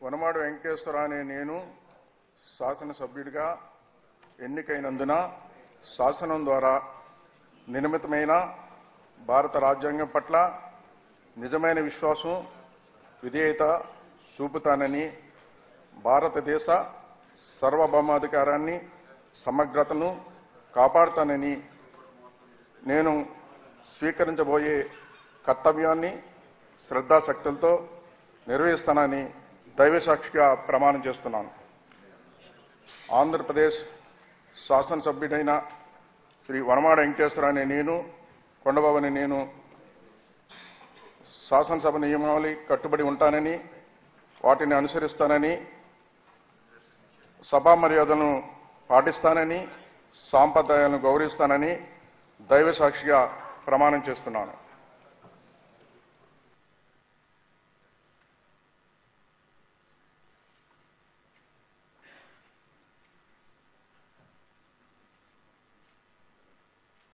వనమాడు వెంకటేశ్వర అనే నేను శాసనసభ్యుడిగా ఎన్నికైనందున శాసనం ద్వారా నిర్మితమైన భారత రాజ్యాంగం పట్ల నిజమైన విశ్వాసం విధేయత చూపుతానని భారతదేశ సార్వభౌమాధికారాన్ని సమగ్రతను కాపాడుతానని నేను స్వీకరించబోయే కర్తవ్యాన్ని శ్రద్ధాశక్తులతో నిర్వహిస్తానని దైవసాక్షిగా ప్రమాణం చేస్తున్నాను ఆంధ్రప్రదేశ్ శాసనసభ్యుడైన శ్రీ వనమాడ వెంకటేశ్వర అనే నేను కొండబాబు అనే నేను శాసనసభ నియమావళి కట్టుబడి ఉంటానని వాటిని అనుసరిస్తానని సభా మర్యాదలను పాటిస్తానని సాంప్రదాయాలను గౌరవిస్తానని దైవ సాక్షిగా ప్రమాణం చేస్తున్నాను